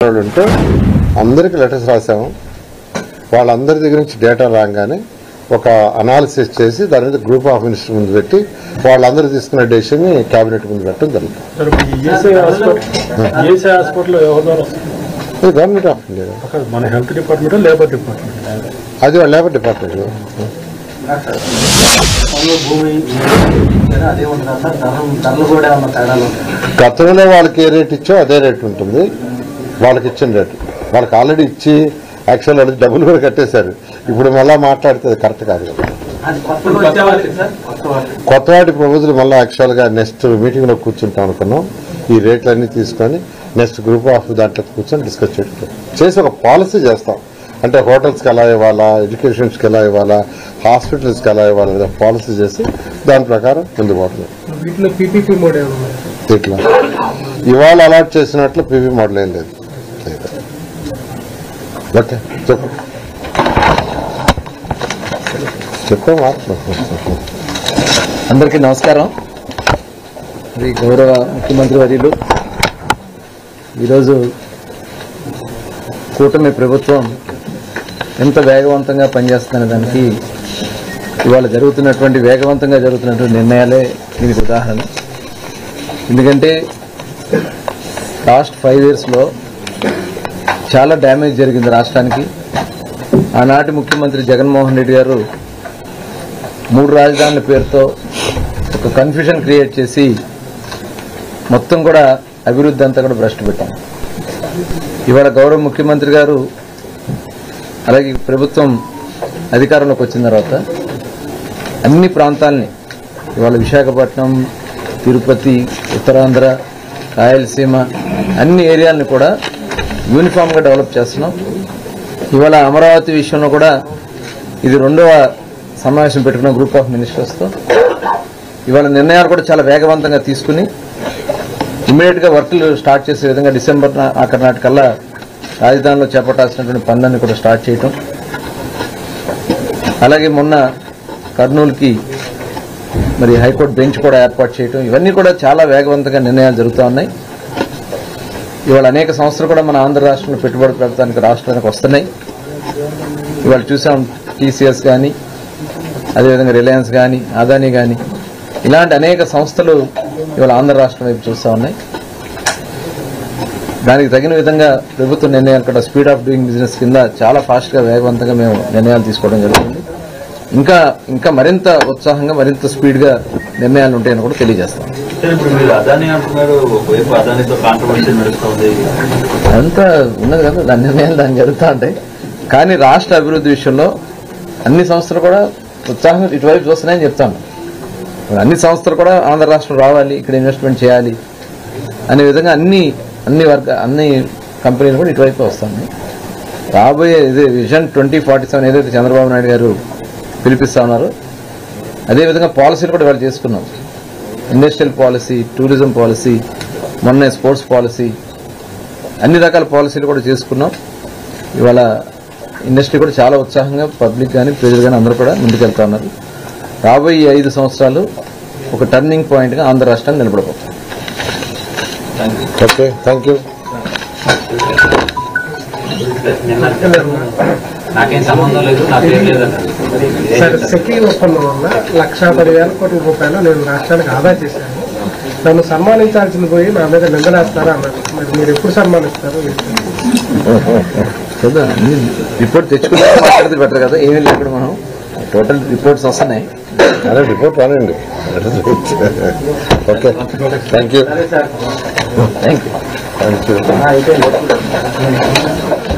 వాళ్ళు ఉంటే అందరికి లెటర్స్ రాసాము వాళ్ళందరి దగ్గర నుంచి డేటా రాగానే ఒక అనాలిసిస్ చేసి దాని మీద గ్రూప్ ఆఫ్ మినిస్టర్ ముందు పెట్టి వాళ్ళందరూ తీసుకున్న డెసిషన్ కేబినెట్ ముందు పెట్టడం జరుగుతుంది సార్ ఇప్పుడు ఈ ఈఎస్ఐ హాస్పిటల్ ఈఎస్ఐ హాస్పిటల్ ఎవరి ద్వారా వస్తుంది ఇది గవర్నమెంట్ ఆఫ్ ఇండియా అక్కడ మన హెల్త్ డిపార్ట్మెంట్ లేబర్ డిపార్ట్మెంట్ అది వాళ్ళ లేబర్ డిపార్ట్మెంట్ పనులు భూమి అదే ఉంటుంది సార్ ధరలు ధరలు కూడా ఉన్న తేడాలు ఉంటాయి గతంలో వాళ్ళకి ఏ రేట్ ఇచ్చో అదే రేట్ ఉంటుంది వాళ్ళకి ఇచ్చిన రేటు వాళ్ళకి ఆల్రెడీ ఇచ్చి యాక్చువల్ వాళ్ళకి డబ్బులు కూడా కట్టేశారు ఇప్పుడు మళ్ళీ మాట్లాడితే అది కరెక్ట్ కాదు కదా అది కొత్తగా వచ్చే వాళ్ళకి సార్ కొత్త వాళ్ళకి కొత్త వాటి ప్రపోజల్ మళ్ళీ యాక్చువల్గా నెక్స్ట్ మీటింగ్ లో కూర్చుంటాం అనుకున్నాం ఈ రేట్లన్నీ తీసుకొని నెక్స్ట్ గ్రూప్ ఆఫ్ దాంట్లో కూర్చొని డిస్కస్ చేయడం చేసి ఒక పాలసీ చేస్తాం అంటే హోటల్స్కి ఎలా ఇవ్వాలా ఎడ్యుకేషన్స్కి ఎలా ఇవ్వాలా హాస్పిటల్స్కి ఎలా ఇవ్వాలా అనే పాలసీ చేసి దాని ప్రకారం ముందు పోతుంది వీటిలో పీపీపీ మోడ్ ఏమన్నా ఇట్లా ఇవాళ అలాట్ చేసినట్లు పీవీ మోడల్ ఏం లేదు ఓకే చెప్పు చెప్పే మాట అందరికీ నమస్కారం శ్రీ గౌరవ ముఖ్యమంత్రి వర్యులు ఈరోజు కూటమి ప్రభుత్వం ఎంత వేగవంతంగా పనిచేస్తున్న దానికి ఇవాళ జరుగుతున్నటువంటి వేగవంతంగా జరుగుతున్నటువంటి నిర్ణయాలే దీనికి ఉదాహరణ ఎందుకంటే లాస్ట్ ఫైవ్ ఇయర్స్లో చాలా డ్యామేజ్ జరిగింది రాష్ట్రానికి ఆనాటి ముఖ్యమంత్రి జగన్మోహన్ రెడ్డి గారు మూడు రాజధానుల పేరుతో ఒక కన్ఫ్యూజన్ క్రియేట్ చేసి మొత్తం కూడా అభివృద్ధి అంతా కూడా భ్రష్టు పెట్టాం ఇవాళ గౌరవ ముఖ్యమంత్రి గారు అలాగే ప్రభుత్వం అధికారంలోకి వచ్చిన తర్వాత అన్ని ప్రాంతాలని ఇవాళ విశాఖపట్నం తిరుపతి ఉత్తరాంధ్ర రాయలసీమ అన్ని ఏరియాలని కూడా యూనిఫామ్గా డెవలప్ చేస్తున్నాం ఇవాళ అమరావతి విషయంలో కూడా ఇది రెండవ సమావేశం పెట్టుకున్న గ్రూప్ ఆఫ్ మినిస్టర్స్తో ఇవాళ నిర్ణయాలు కూడా చాలా వేగవంతంగా తీసుకుని ఇమీడియట్ గా వర్క్లు స్టార్ట్ చేసే విధంగా డిసెంబర్ నా- ఆఖరి నాటికల్లా రాజధానిలో చేపట్టాల్సినటువంటి పనులన్నీ కూడా స్టార్ట్ చేయటం అలాగే మొన్న కర్నూలుకి మరి హైకోర్టు బెంచ్ కూడా ఏర్పాటు చేయటం ఇవన్నీ కూడా చాలా వేగవంతంగా నిర్ణయాలు జరుగుతూ ఉన్నాయి ఇవాళ అనేక సంస్థలు కూడా మన ఆంధ్ర రాష్ట్రంలో పెట్టుబడి పెడతానికి రాష్ట్రానికి వస్తున్నాయి ఇవాళ చూసాం టీసీఎస్ కానీ అదేవిధంగా రిలయన్స్ కానీ అదానీ కానీ ఇలాంటి అనేక సంస్థలు ఇవాళ ఆంధ్ర రాష్ట్రం వైపు చూస్తూ ఉన్నాయి దానికి తగిన విధంగా ప్రభుత్వ నిర్ణయాలు కూడా స్పీడ్ ఆఫ్ డూయింగ్ బిజినెస్ కింద చాలా ఫాస్ట్గా వేగవంతంగా మేము నిర్ణయాలు తీసుకోవడం జరుగుతుంది ఇంకా ఇంకా మరింత ఉత్సాహంగా మరింత స్పీడ్గా నిర్ణయాలు ఉంటాయని కూడా తెలియజేస్తాం సార్ ఇప్పుడు మీరు అదాని అంటున్నారు ఒకవైపు అదానితో కాంట్రవర్సీ నడుస్తుంది అదంతా ఉన్నది కదా దాని నిర్ణయాలు దాన్ని జరుగుతూ ఉంటాయి కానీ రాష్ట్ర అభివృద్ధి విషయంలో అన్ని సంస్థలు కూడా ఉత్సాహంగా ఇటువైపు చూస్తున్నాయని చెప్తాను ఇప్పుడు అన్ని సంస్థలు కూడా ఆంధ్ర రాష్ట్రం రావాలి ఇక్కడ ఇన్వెస్ట్మెంట్ చేయాలి అనే విధంగా అన్ని అన్ని వర్గ అన్ని కంపెనీలు కూడా ఇటువైపు వస్తున్నాయి రాబోయే ఇది విజన్ ట్వంటీ ఫార్టీ సెవెన్ ఏదైతే చంద్రబాబు నాయుడు గారు పిలిపిస్తా ఉన్నారో అదేవిధంగా పాలసీలు కూడా వాళ్ళు చేసుకున్నాం ఇండస్ట్రియల్ పాలసీ టూరిజం పాలసీ మొన్న స్పోర్ట్స్ పాలసీ అన్ని రకాల పాలసీలు కూడా చేసుకున్నాం ఇవాళ ఇండస్ట్రీ కూడా చాలా ఉత్సాహంగా పబ్లిక్ కానీ ప్రజలు కానీ అందరూ కూడా ముందుకెళ్తా ఉన్నారు రాబోయే ఈ ఐదు సంవత్సరాలు ఒక టర్నింగ్ పాయింట్గా ఆంధ్ర రాష్ట్రాన్ని నిలబడబోతుంది ఓకే థ్యాంక్ యూ నాకేం సంబంధం లేదు నా పేరు లేదన్నారు సార్ సెకీ ఒప్పందం వల్ల లక్షా పదివేల కోట్ల రూపాయలు నేను రాష్ట్రానికి ఆదా చేశాను నన్ను సన్మానించాల్సింది పోయి నా మీద నిందలేస్తారా అన్నారు మరి మీరు ఎప్పుడు సన్మానిస్తారు చూద్దాం అన్ని రిపోర్ట్ తెచ్చుకుంటే మాట్లాడితే బెటర్ కదా ఏమీ లేకుండా మనం టోటల్ రిపోర్ట్స్ వస్తున్నాయి అదే రిపోర్ట్ రానండి okay thank you thank you thank you